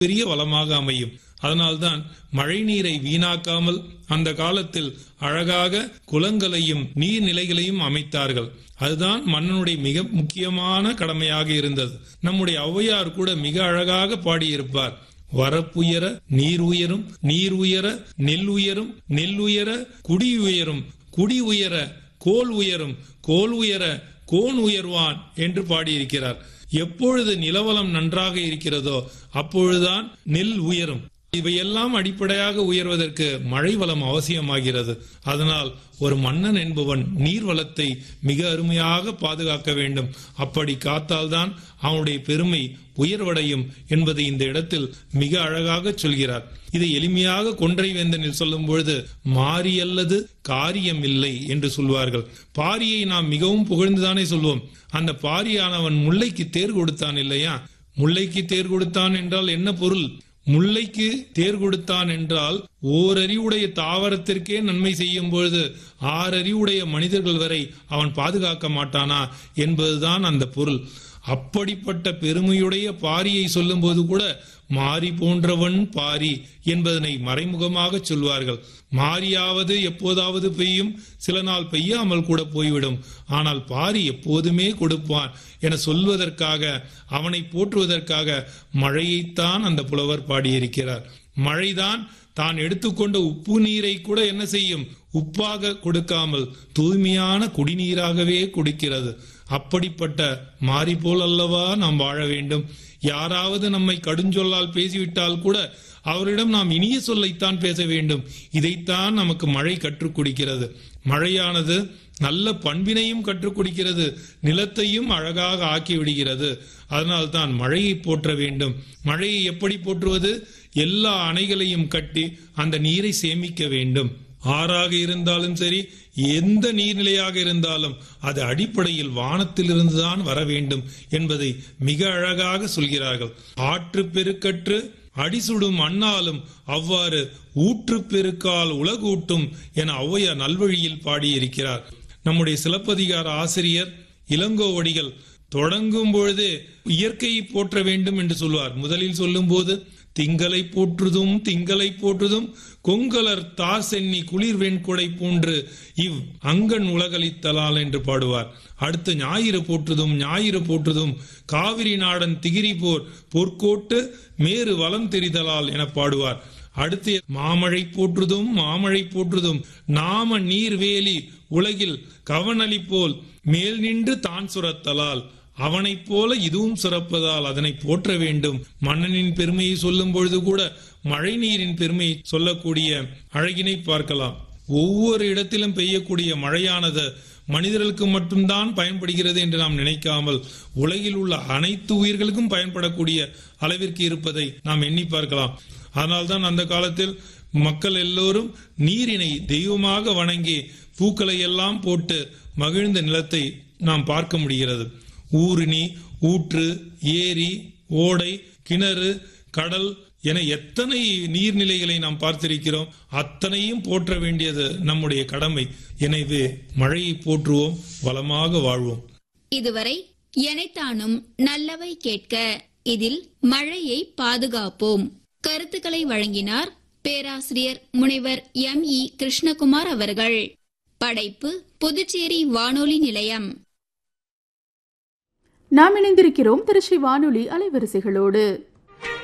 பெரிய வளமாக அமையும் அதனால்தான் மழை நீரை வீணாக்காமல் அந்த காலத்தில் அழகாக குளங்களையும் நீர்நிலைகளையும் அமைத்தார்கள் அதுதான் மன்னனுடைய மிக முக்கியமான கடமையாக இருந்தது நம்முடைய ஔவையார் கூட மிக அழகாக பாடியிருப்பார் வரப்புயர நீர் உயரும் நீர் உயர நெல் உயரும் நெல் உயர குடி உயரும் குடி உயர கோல் உயரும் கோல் உயர கோன் உயர்வான் என்று பாடியிருக்கிறார் எப்பொழுது நிலவலம் நன்றாக இருக்கிறதோ அப்பொழுதுதான் நெல் உயரும் இவையெல்லாம் அடிப்படையாக உயர்வதற்கு மழை வளம் அவசியமாகிறது அதனால் ஒரு மன்னன் என்பவன் நீர் வளத்தை மிக அருமையாக பாதுகாக்க வேண்டும் அப்படி காத்தால்தான் அவனுடைய பெருமை உயர்வடையும் என்பதை இந்த இடத்தில் மிக அழகாக சொல்கிறார் இதை எளிமையாக கொன்றை வேந்தனில் சொல்லும் பொழுது மாறி அல்லது காரியம் இல்லை என்று சொல்வார்கள் பாரியை நாம் மிகவும் புகழ்ந்துதானே சொல்வோம் அந்த பாரியானவன் முல்லைக்கு தேர் கொடுத்தான் இல்லையா முல்லைக்கு தேர் கொடுத்தான் என்றால் என்ன பொருள் முல்லைக்கு தேர் கொடுத்தான் என்றால் ஓரறிவுடைய தாவரத்திற்கே நன்மை செய்யும் பொழுது ஆறறிவுடைய மனிதர்கள் வரை அவன் பாதுகாக்க மாட்டானா என்பதுதான் அந்த பொருள் அப்படிப்பட்ட பெருமையுடைய பாரியை சொல்லும்போது கூட மாறி போன்றவன் பாரி என்பதனை மறைமுகமாக சொல்வார்கள் மாரியாவது எப்போதாவது பெய்யும் சில நாள் பெய்யாமல் கூட போய்விடும் ஆனால் பாரி எப்போதுமே கொடுப்பான் என சொல்வதற்காக அவனை போற்றுவதற்காக மழையைத்தான் அந்த புலவர் பாடியிருக்கிறார் மழைதான் தான் எடுத்துக்கொண்ட உப்பு நீரை கூட என்ன செய்யும் உப்பாக கொடுக்காமல் தூய்மையான குடிநீராகவே கொடுக்கிறது அப்படிப்பட்ட மாறி போல் அல்லவா நாம் வாழ வேண்டும் யாராவது நம்மை கடுஞ்சொல்லால் பேசிவிட்டால் கூட அவரிடம் நாம் இனிய சொல்லைத்தான் பேச வேண்டும் இதைத்தான் நமக்கு மழை கற்றுக் கொடுக்கிறது மழையானது நல்ல பண்பினையும் கற்றுக் கொடுக்கிறது நிலத்தையும் அழகாக ஆக்கி விடுகிறது அதனால் தான் மழையை போற்ற வேண்டும் மழையை எப்படி போற்றுவது எல்லா அணைகளையும் கட்டி அந்த நீரை சேமிக்க வேண்டும் ஆறாக இருந்தாலும் சரி எந்த நீர்நிலையாக இருந்தாலும் அது அடிப்படையில் வானத்திலிருந்துதான் வர வேண்டும் என்பதை மிக அழகாக சொல்கிறார்கள் ஆற்று பெருக்கற்று அடிசுடும் அண்ணாலும் அவ்வாறு ஊற்று பெருக்கால் உலகூட்டும் என ஔவையார் நல்வழியில் பாடியிருக்கிறார் நம்முடைய சிலப்பதிகார ஆசிரியர் இளங்கோவடிகள் தொடங்கும் பொழுதே இயற்கையை போற்ற வேண்டும் என்று சொல்வார் முதலில் சொல்லும் போது திங்களை போற்றுதும் திங்களை போற்றுதும் கொங்கலர் தார் சென்னி குளிர் வெண்குடை போன்று இவ் அங்கன் உலகளித்தலால் என்று பாடுவார் அடுத்து ஞாயிறு போற்றுதும் ஞாயிறு போற்றுதும் காவிரி நாடன் திகிரி போர் பொற்கோட்டு மேறு வளம் தெரிதலால் என பாடுவார் அடுத்து மாமழை போற்றுதும் மாமழை போற்றுதும் நாம நீர்வேலி உலகில் கவனளி போல் மேல் நின்று தான் சுரத்தலால் அவனைப் போல இதுவும் சிறப்பதால் அதனை போற்ற வேண்டும் மன்னனின் பெருமையை சொல்லும் பொழுது கூட மழை நீரின் பெருமையை சொல்லக்கூடிய அழகினை பார்க்கலாம் ஒவ்வொரு இடத்திலும் பெய்யக்கூடிய மழையானது மனிதர்களுக்கு மட்டும்தான் பயன்படுகிறது என்று நாம் நினைக்காமல் உலகில் உள்ள அனைத்து உயிர்களுக்கும் பயன்படக்கூடிய அளவிற்கு இருப்பதை நாம் எண்ணி பார்க்கலாம் அதனால்தான் அந்த காலத்தில் மக்கள் எல்லோரும் நீரினை தெய்வமாக வணங்கி பூக்களை எல்லாம் போட்டு மகிழ்ந்த நிலத்தை நாம் பார்க்க முடிகிறது ஊருணி ஊற்று ஏரி ஓடை கிணறு கடல் என எத்தனை நீர்நிலைகளை நாம் பார்த்திருக்கிறோம் அத்தனையும் போற்ற வேண்டியது நம்முடைய கடமை எனவே மழையை போற்றுவோம் வளமாக வாழ்வோம் இதுவரை எனைத்தானும் நல்லவை கேட்க இதில் மழையை பாதுகாப்போம் கருத்துக்களை வழங்கினார் பேராசிரியர் முனைவர் எம் இ கிருஷ்ணகுமார் அவர்கள் படைப்பு புதுச்சேரி வானொலி நிலையம் நாம் இணைந்திருக்கிறோம் திருச்சி வானொலி அலைவரிசைகளோடு